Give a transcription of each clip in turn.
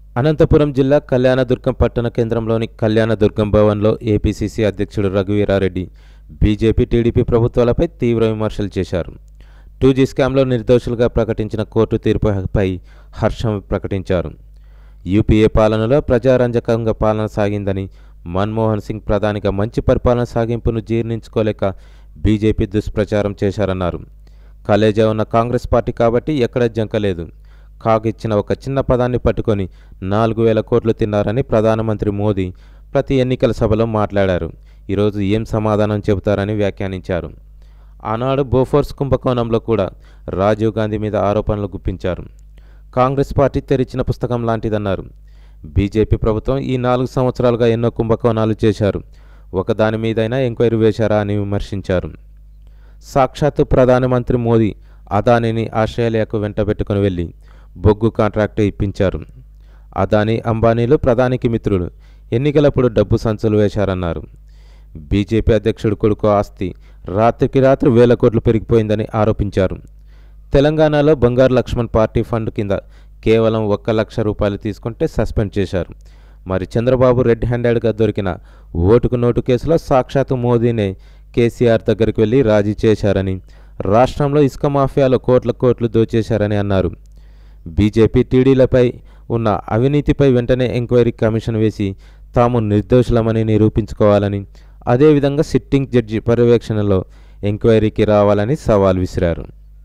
అనంతపురం జిల్లా కళ్యాణదుర్గం పట్టణ కేంద్రంలోని కళ్యాణదుర్గం భవన్లో ఏపీసీసీ అధ్యక్షుడు రఘువీరారెడ్డి బీజేపీ టీడీపీ ప్రభుత్వాలపై తీవ్ర విమర్శలు చేశారు టూ జీ స్కామ్లో నిర్దోషులుగా ప్రకటించిన కోర్టు తీర్పుపై హర్షం ప్రకటించారు యూపీఏ పాలనలో ప్రజారంజకంగా పాలన సాగిందని మన్మోహన్ సింగ్ ప్రధానిగా మంచి పరిపాలన సాగింపును జీర్ణించుకోలేక బీజేపీ దుష్ప్రచారం చేశారన్నారు కలేజా ఉన్న కాంగ్రెస్ పార్టీ కాబట్టి ఎక్కడ జంకలేదు కాగ్ ఇచ్చిన ఒక చిన్న పదాన్ని పట్టుకొని నాలుగు వేల కోట్లు తిన్నారని ప్రధానమంత్రి మోదీ ప్రతి ఎన్నికల సభలో మాట్లాడారు ఈరోజు ఏం సమాధానం చెబుతారని వ్యాఖ్యానించారు ఆనాడు బోఫోర్స్ కుంభకోణంలో కూడా రాజీవ్ గాంధీ మీద ఆరోపణలు గుప్పించారు కాంగ్రెస్ పార్టీ తెరిచిన పుస్తకం లాంటిదన్నారు బీజేపీ ప్రభుత్వం ఈ నాలుగు సంవత్సరాలుగా ఎన్నో కుంభకోణాలు చేశారు ఒకదాని మీదైనా ఎంక్వైరీ వేశారా అని విమర్శించారు సాక్షాత్తు ప్రధానమంత్రి మోదీ అదానిని ఆస్ట్రేలియాకు వెంటబెట్టుకుని వెళ్ళి బొగ్గు కాంట్రాక్టు ఇప్పించారు అదాని అంబానీలు ప్రధానికి మిత్రులు ఎన్నికలప్పుడు డబ్బు సంచులు వేశారన్నారు బీజేపీ అధ్యక్షుడు కొడుకు ఆస్తి రాత్రికి రాత్రి వేల కోట్లు పెరిగిపోయిందని ఆరోపించారు తెలంగాణలో బంగారు లక్ష్మణ్ పార్టీ ఫండ్ కింద కేవలం ఒక్క లక్ష రూపాయలు తీసుకుంటే సస్పెండ్ చేశారు మరి చంద్రబాబు రెడ్ హ్యాండెడ్గా దొరికిన ఓటుకు నోటు కేసులో సాక్షాత్తు మోదీనే కేసీఆర్ దగ్గరికి వెళ్ళి రాజీ చేశారని రాష్ట్రంలో ఇసుక మాఫియాలో కోట్ల కోట్లు దోచేశారని అన్నారు బీజేపీ టీడీలపై ఉన్న అవినీతిపై వెంటనే ఎంక్వైరీ కమిషన్ వేసి తాము నిర్దోషులమని నిరూపించుకోవాలని అదేవిధంగా సిట్టింగ్ జడ్జి పర్యవేక్షణలో ఎంక్వైరీకి రావాలని సవాల్ విసిరారు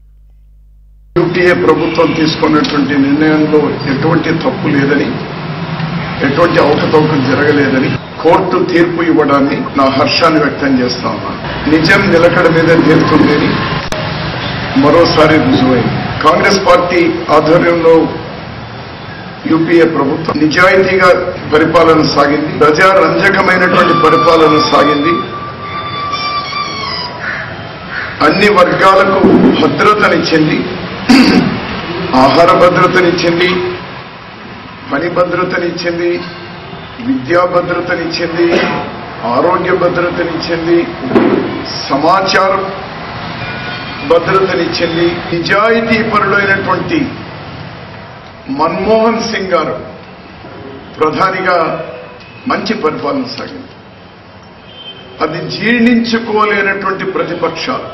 యూపీఏ ప్రభుత్వం తీసుకున్నటువంటి నిర్ణయంలో ఎటువంటి తప్పు లేదని ఎటువంటి అవకతవకలు జరగలేదని కోర్టు తీర్పు ఇవ్వడాన్ని నా హర్షాన్ని వ్యక్తం చేస్తా ఉన్నాను నిజం నిలకడ మీద తేలుతుందని మరోసారి రుజువైంది కాంగ్రెస్ పార్టీ ఆధ్వర్యంలో యూపీఏ ప్రభుత్వం నిజాయితీగా పరిపాలన సాగింది ప్రజారంజకమైనటువంటి పరిపాలన సాగింది అన్ని వర్గాలకు భద్రతనిచ్చింది ఆహార భద్రతనిచ్చింది పని భద్రతనిచ్చింది విద్యా భద్రతనిచ్చింది ఆరోగ్య భద్రతనిచ్చింది సమాచార భద్రతనిచ్చింది నిజాయితీ పరుడైనటువంటి మన్మోహన్ సింగ్ గారు ప్రధానిగా మంచి పరిపాలన సాగింది అది జీర్ణించుకోలేనటువంటి ప్రతిపక్షాలు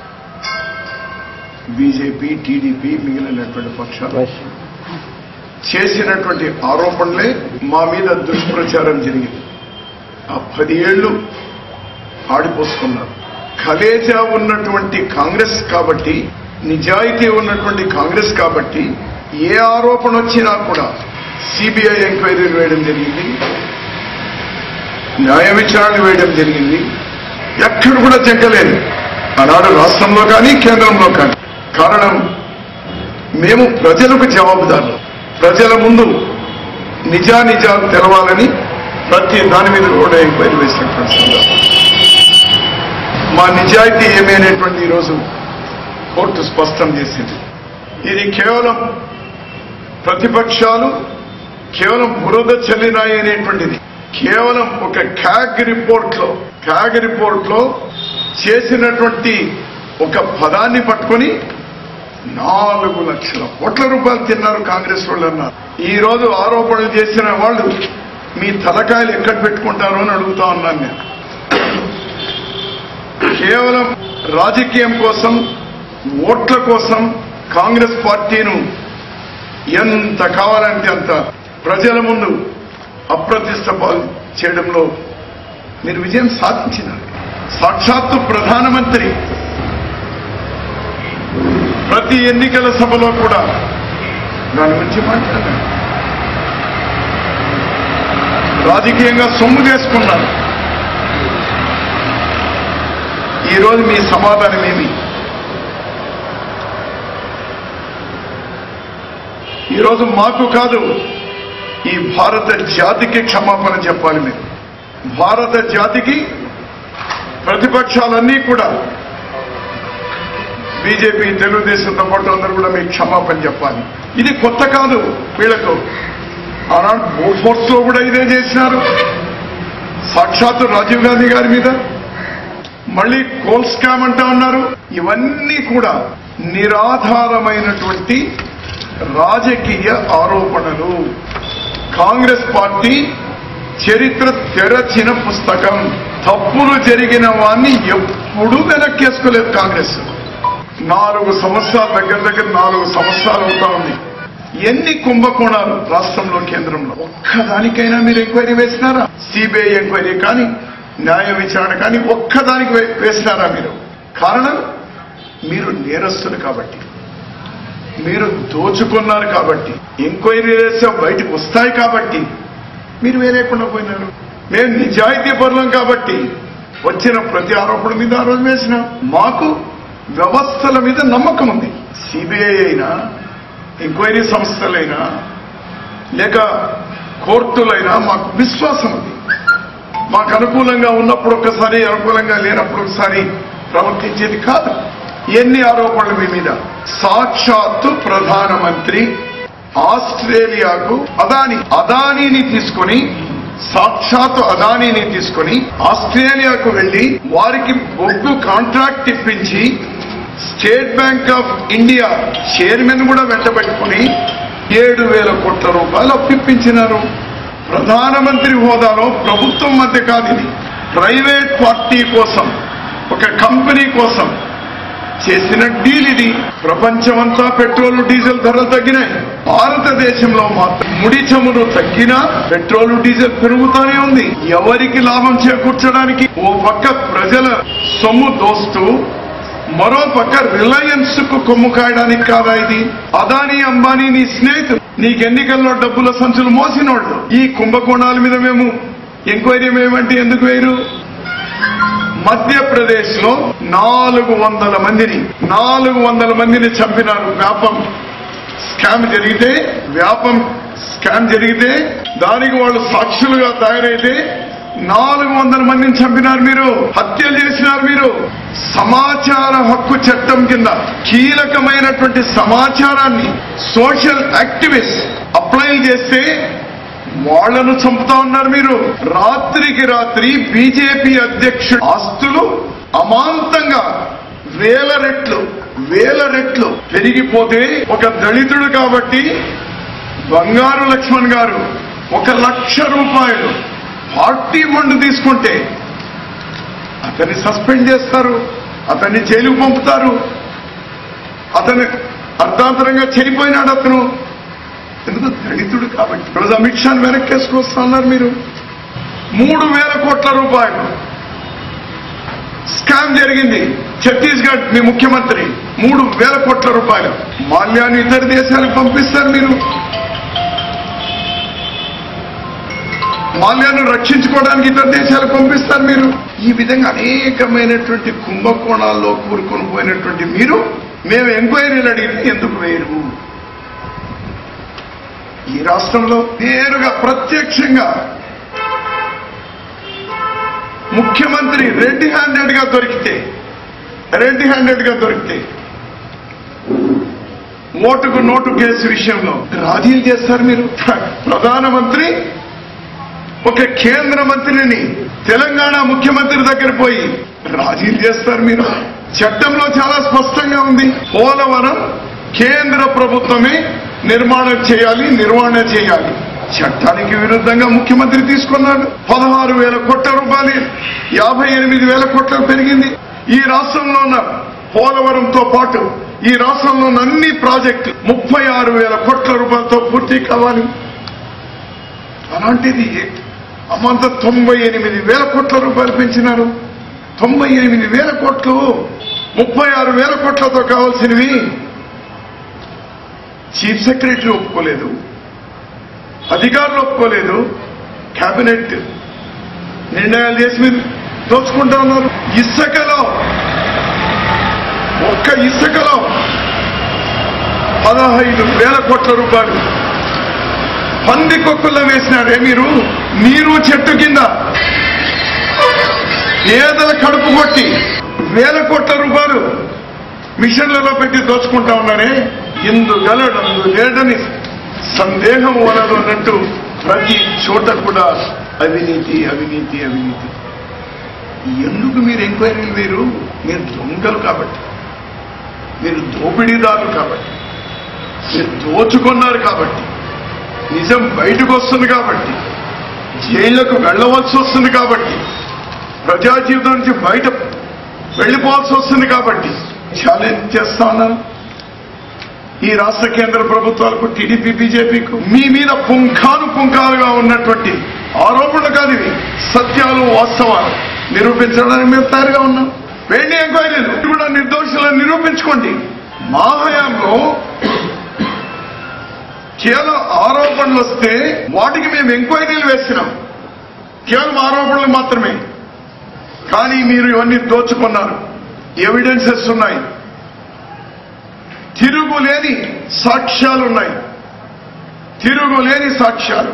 బీజేపీ టీడీపీ మిగిలినటువంటి పక్షాలు చేసినటువంటి ఆరోపణలే మా మీద దుష్ప్రచారం జరిగింది ఆ పది ఏళ్లు ఆడిపోసుకున్నారు కలేజా ఉన్నటువంటి కాంగ్రెస్ కాబట్టి నిజాయితీ ఉన్నటువంటి కాంగ్రెస్ కాబట్టి ఏ ఆరోపణ వచ్చినా కూడా సిబిఐ ఎంక్వైరీలు వేయడం జరిగింది న్యాయ విచారణ వేయడం జరిగింది ఎక్కడ కూడా చెక్కలేదు ఆనాడు రాష్ట్రంలో కానీ కేంద్రంలో కానీ కారణం మేము ప్రజలకు జవాబుదారులు ప్రజల ముందు నిజానిజాలు తెలవాలని ప్రతి దాని మీద కూడా ఎంక్వైరీ వేసినటువంటి సందర్భం మా నిజాయితీ ఏమైనటువంటి ఈరోజు కోర్టు స్పష్టం చేసింది ఇది కేవలం ప్రతిపక్షాలు కేవలం బురద చల్లినాయి అనేటువంటిది కేవలం ఒక క్యాగ్ రిపోర్ట్ లో క్యాగ్ రిపోర్ట్ లో చేసినటువంటి ఒక పదాన్ని పట్టుకొని నాలుగు లక్షల కోట్ల రూపాయలు తిన్నారు కాంగ్రెస్ వాళ్ళు అన్నారు ఈ రోజు ఆరోపణలు చేసిన వాళ్ళు మీ తలకాయలు ఎక్కడ పెట్టుకుంటారో అని అడుగుతా ఉన్నాను నేను కేవలం రాజకీయం కోసం ఓట్ల కోసం కాంగ్రెస్ పార్టీను ఎంత కావాలంటే అంత ప్రజల ముందు అప్రతిష్ట పాలు చేయడంలో మీరు విజయం సాధించినారు సాక్షాత్తు ప్రధానమంత్రి ప్రతి ఎన్నికల సభలో కూడా దాని గురించి మాట్లాడారు రాజకీయంగా సొమ్ము చేసుకున్నారు ఈరోజు మీ సమాధానం ఏమి ఈరోజు మాకు కాదు ఈ భారత జాతికి క్షమాపణ చెప్పాలి మీరు భారత జాతికి ప్రతిపక్షాలన్నీ కూడా బీజేపీ తెలుగుదేశంతో పాటు అందరూ కూడా మీకు క్షమాపణ చెప్పాలి ఇది కొత్త కాదు వీళ్లకు ఆనాడు బోఫోర్స్ లో కూడా ఇదే చేసినారు సాక్షాత్తు రాజీవ్ గాంధీ గారి మీద మళ్ళీ కోల్ స్కామ్ అంటా ఉన్నారు ఇవన్నీ కూడా నిరాధారమైనటువంటి రాజకీయ ఆరోపణలు కాంగ్రెస్ పార్టీ చరిత్ర తెరచిన పుస్తకం తప్పులు జరిగిన వాణ్ణి ఎప్పుడూ వెనక్కేసుకోలేదు కాంగ్రెస్ నాలుగు సంవత్సరాల దగ్గర దగ్గర నాలుగు సంవత్సరాలు అవుతా ఉంది ఎన్ని కుంభకోణాలు రాష్ట్రంలో కేంద్రంలో ఒక్కదానికైనా మీరు ఎంక్వైరీ వేసినారా సిబిఐ ఎంక్వైరీ కానీ న్యాయ విచారణ కానీ ఒక్కదానికి వే- వేసినారా మీరు కారణం మీరు నేరస్తులు కాబట్టి మీరు దోచుకున్నారు కాబట్టి ఎంక్వైరీ చేస్తే బయటకు వస్తాయి కాబట్టి మీరు వేరేకుండా పోయినారు మేము నిజాయితీ పరులం కాబట్టి వచ్చిన ప్రతి ఆరోపణ మీద ఆ రోజు వేసినాం మాకు వ్యవస్థల మీద నమ్మకం ఉంది సిబిఐ అయినా ఎంక్వైరీ సంస్థలైనా లేక కోర్టులైనా మాకు విశ్వాసం ఉంది మాకు అనుకూలంగా ఉన్నప్పుడు ఒకసారి అనుకూలంగా లేనప్పుడు ఒకసారి ప్రవర్తించేది కాదు ఎన్ని ఆరోపణలు మీ మీద సాక్షాత్తు ప్రధానమంత్రి ఆస్ట్రేలియాకు అదాని అదానీని తీసుకొని సాక్షాత్తు అదానీని తీసుకొని ఆస్ట్రేలియాకు వెళ్లి వారికి బొగ్గు కాంట్రాక్ట్ ఇప్పించి State Bank of India chairman కూడా వెంటబెట్టుకుని ఏడు వేల కోట్ల రూపాయలు అప్పిప్పించినారు ప్రధానమంత్రి హోదాలో ప్రభుత్వం మధ్య కాదు ఇది ప్రైవేట్ పార్టీ కోసం ఒక కంపెనీ కోసం చేసిన డీల్ ఇది ప్రపంచమంతా పెట్రోల్ డీజిల్ ధరలు తగ్గినాయి భారతదేశంలో మాత్రం ముడి చమురు తగ్గినా పెట్రోల్ డీజిల్ పెరుగుతూనే ఉంది ఎవరికి లాభం చేకూర్చడానికి ఓ పక్క ప్రజల సొమ్ము దోస్తూ మరో పక్క రిలయన్స్ కు కొమ్ము కాయడానికి కాదా ఇది అదానీ అంబానీ నీ స్నేహితులు నీకు ఎన్నికల్లో డబ్బుల సంచులు మోసినోళ్ళు ఈ కుంభకోణాల మీద మేము ఎంక్వైరీ మేమంటే ఎందుకు వేయరు మధ్యప్రదేశ్ లో నాలుగు వందల మందిని నాలుగు వందల మందిని చంపినారు వ్యాపం స్కామ్ జరిగితే వ్యాపం స్కామ్ జరిగితే దానికి వాళ్ళు సాక్షులుగా తయారైతే నాలుగు వందల మందిని చంపినారు మీరు హత్యలు చేసినారు మీరు సమాచార హక్కు చట్టం కింద కీలకమైనటువంటి సమాచారాన్ని సోషల్ యాక్టివిస్ట్ అప్లై చేస్తే వాళ్లను చంపుతా ఉన్నారు మీరు రాత్రికి రాత్రి బీజేపీ అధ్యక్షుడు ఆస్తులు అమాంతంగా వేల రెట్లు వేల రెట్లు పెరిగిపోతే ఒక దళితుడు కాబట్టి బంగారు లక్ష్మణ్ గారు ఒక లక్ష రూపాయలు పార్టీ ఫండ్ తీసుకుంటే అతన్ని సస్పెండ్ చేస్తారు అతన్ని జైలుకు పంపుతారు అతను అర్ధాంతరంగా చనిపోయినాడు అతను ఎందుకు దళితుడు కాబట్టి ఈరోజు అమిత్ షాని వెనక్కి వేసుకొస్తున్నారు మీరు మూడు వేల కోట్ల రూపాయలు స్కామ్ జరిగింది ఛత్తీస్గఢ్ మీ ముఖ్యమంత్రి మూడు వేల కోట్ల రూపాయలు మాల్యాన్ని ఇతర దేశాలకు పంపిస్తారు మీరు మాల్యాన్ని రక్షించుకోవడానికి ఇతర దేశాలకు పంపిస్తారు మీరు ఈ విధంగా అనేకమైనటువంటి కుంభకోణాల్లో కూరుకొని పోయినటువంటి మీరు మేము ఎంక్వైరీలు అడిగితే ఎందుకు వేయరు ఈ రాష్ట్రంలో నేరుగా ప్రత్యక్షంగా ముఖ్యమంత్రి రెడ్ హ్యాండెడ్ గా దొరికితే రెడ్ హ్యాండెడ్ గా దొరికితే ఓటుకు నోటు కేసు విషయంలో రాజీలు చేస్తారు మీరు ప్రధానమంత్రి ఒక కేంద్ర మంత్రిని తెలంగాణ ముఖ్యమంత్రి దగ్గర పోయి రాజీలు చేస్తారు మీరు చట్టంలో చాలా స్పష్టంగా ఉంది పోలవరం కేంద్ర ప్రభుత్వమే నిర్మాణం చేయాలి నిర్వహణ చేయాలి చట్టానికి విరుద్ధంగా ముఖ్యమంత్రి తీసుకున్నాడు పదహారు వేల కోట్ల రూపాయలు యాభై ఎనిమిది వేల కోట్లకు పెరిగింది ఈ రాష్ట్రంలో ఉన్న పోలవరంతో పాటు ఈ రాష్ట్రంలో ఉన్న అన్ని ప్రాజెక్టులు ముప్పై ఆరు వేల కోట్ల రూపాయలతో పూర్తి కావాలి అలాంటిది అమంత తొంభై ఎనిమిది వేల కోట్ల రూపాయలు పెంచినారు తొంభై ఎనిమిది వేల కోట్లు ముప్పై ఆరు వేల కోట్లతో కావాల్సినవి చీఫ్ సెక్రటరీ ఒప్పుకోలేదు అధికారులు ఒప్పుకోలేదు కేబినెట్ నిర్ణయాలు చేసి మీరు దోచుకుంటా ఉన్నారు ఇసుకలో ఒక్క ఇసుకలో పదహైదు వేల కోట్ల రూపాయలు పంది కొక్కుల్లో వేసినారే మీరు నీరు చెట్టు కింద ఏదల కడుపు కొట్టి వేల కోట్ల రూపాయలు మిషన్లలో పెట్టి దోచుకుంటా ఉన్నారే ఇందు గలడందు లేడని సందేహం వలదు అన్నట్టు ప్రతి చోట కూడా అవినీతి అవినీతి అవినీతి ఎందుకు మీరు ఎంక్వైరీలు మీరు మీరు దొంగలు కాబట్టి మీరు దోపిడీదారులు కాబట్టి మీరు దోచుకున్నారు కాబట్టి నిజం బయటకు వస్తుంది కాబట్టి జైళ్లకు వెళ్ళవలసి వస్తుంది కాబట్టి ప్రజా జీవితం నుంచి బయట వెళ్ళిపోవాల్సి వస్తుంది కాబట్టి ఛాలెంజ్ చేస్తా ఉన్నాను ఈ రాష్ట్ర కేంద్ర ప్రభుత్వాలకు టీడీపీ బీజేపీకు మీ మీద పుంఖాను పుంఖాలుగా ఉన్నటువంటి ఆరోపణలు కాదు ఇవి సత్యాలు వాస్తవాలు నిరూపించడానికి మేము తయారుగా ఉన్నాం వేడి ఎంక్వైరీలు ఇది కూడా నిర్దోషులను నిరూపించుకోండి మా హయాంలో కేవలం ఆరోపణలు వస్తే వాటికి మేము ఎంక్వైరీలు వేసినాం కేవలం ఆరోపణలు మాత్రమే కానీ మీరు ఇవన్నీ దోచుకున్నారు ఎవిడెన్సెస్ ఉన్నాయి తిరుగులేని సాక్ష్యాలు ఉన్నాయి తిరుగులేని సాక్ష్యాలు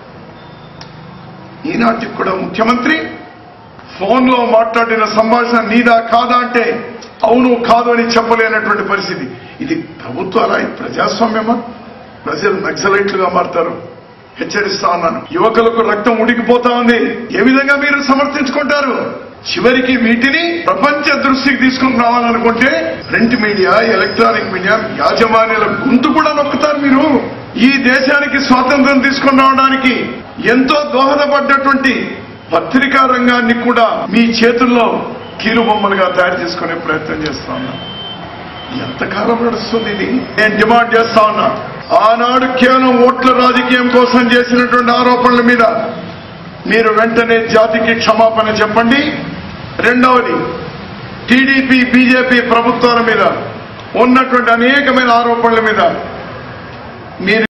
ఈనాటికి కూడా ముఖ్యమంత్రి ఫోన్లో మాట్లాడిన సంభాషణ నీదా కాదా అంటే అవును కాదు అని చెప్పలేనటువంటి పరిస్థితి ఇది ప్రభుత్వాల ఇది ప్రజాస్వామ్యమా ప్రజలు నక్సలైట్లుగా మారుతారు హెచ్చరిస్తా ఉన్నాను యువకులకు రక్తం ఉడికిపోతా ఉంది ఏ విధంగా మీరు సమర్థించుకుంటారు చివరికి వీటిని ప్రపంచ దృష్టికి తీసుకుని రావాలనుకుంటే ప్రింట్ మీడియా ఎలక్ట్రానిక్ మీడియా యాజమాన్యాల గొంతు కూడా నొక్కుతారు మీరు ఈ దేశానికి స్వాతంత్రం తీసుకుని రావడానికి ఎంతో దోహదపడ్డటువంటి పత్రికా రంగాన్ని కూడా మీ చేతుల్లో కీలుబొమ్మలుగా తయారు చేసుకునే ప్రయత్నం చేస్తా ఉన్నా ఎంతకాలం నడుస్తుంది ఇది నేను డిమాండ్ చేస్తా ఉన్నా ఆనాడు కేవలం ఓట్ల రాజకీయం కోసం చేసినటువంటి ఆరోపణల మీద మీరు వెంటనే జాతికి క్షమాపణ చెప్పండి రెండవది టీడీపీ బీజేపీ ప్రభుత్వాల మీద ఉన్నటువంటి అనేకమైన ఆరోపణల మీద మీరు